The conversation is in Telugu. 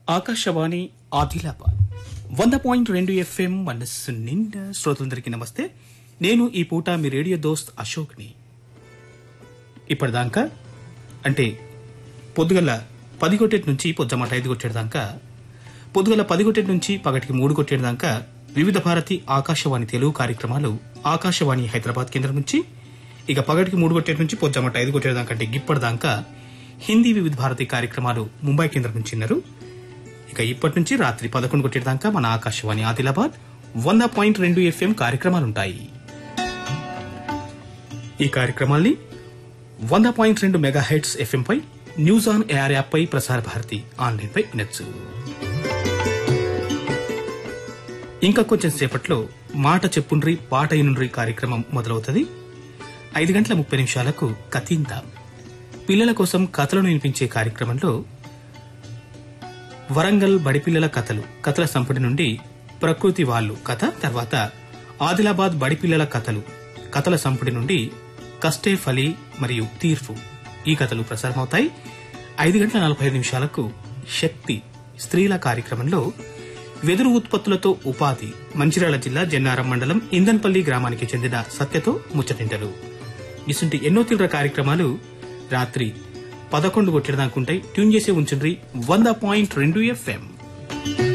ఆకాశవాణి ఆదిలాబాద్ వంద పాయింట్ రెండు ఎఫ్ఎం మనస్సు నిండా శ్రోతలందరికీ నమస్తే నేను ఈ పూట మీ రేడియో దోస్త్ అశోక్ని ఇప్పటిదాకా అంటే పొద్దుగల పది కొట్టేటి నుంచి పొద్దుమాట ఐదు కొట్టేదాకా పొద్దుగల పది కొట్టేటి నుంచి పగటికి మూడు కొట్టేదాకా వివిధ భారతి ఆకాశవాణి తెలుగు కార్యక్రమాలు ఆకాశవాణి హైదరాబాద్ కేంద్రం నుంచి ఇక పగటికి మూడు కొట్టేటి నుంచి పొద్దుమాట ఐదు కొట్టేదాకా అంటే ఇప్పటిదాకా హిందీ వివిధ భారతి కార్యక్రమాలు ముంబై కేంద్రం నుంచి విన్నారు ఇక ఇప్పటి నుంచి రాత్రి పదకొండు కొట్టేదాకా మన ఆకాశవాణి ఆదిలాబాద్ వంద పాయింట్ రెండు ఎఫ్ఎం కార్యక్రమాలుంటాయి ఈ కార్యక్రమాల్ని వంద పాయింట్ రెండు మెగా హెడ్స్ ఎఫ్ఎం పై న్యూస్ ఆన్ ఏఆర్ యాప్ పై ప్రసార భారతి ఆన్లైన్ పై వినొచ్చు ఇంకా కొంచెం సేపట్లో మాట చెప్పుండ్రి పాట ఇనుండ్రి కార్యక్రమం మొదలవుతుంది ఐదు గంటల ముప్పై నిమిషాలకు కథిందా పిల్లల కోసం కథలను వినిపించే కార్యక్రమంలో వరంగల్ బడిపిల్లల కథలు కథల సంపుటి నుండి ప్రకృతి వాళ్ళు కథ తర్వాత ఆదిలాబాద్ బడిపిల్లల కథలు కథల సంపుటి నుండి కష్టే ఫలి మరియు తీర్పు ఈ కథలు ప్రసారమవుతాయి ఐదు గంటల నలభై ఐదు నిమిషాలకు శక్తి స్త్రీల కార్యక్రమంలో వెదురు ఉత్పత్తులతో ఉపాధి మంచిర్యాల జిల్లా జన్నారం మండలం ఇందన్పల్లి గ్రామానికి చెందిన సత్యతో ముచ్చటింటారు ఇసుంటి ఎన్నో తీవ్ర కార్యక్రమాలు రాత్రి పదకొండు కొట్టేదాకుంటాయి ట్యూన్ చేసే ఉంచుండ్రి వంద పాయింట్ రెండు ఎఫ్ఎం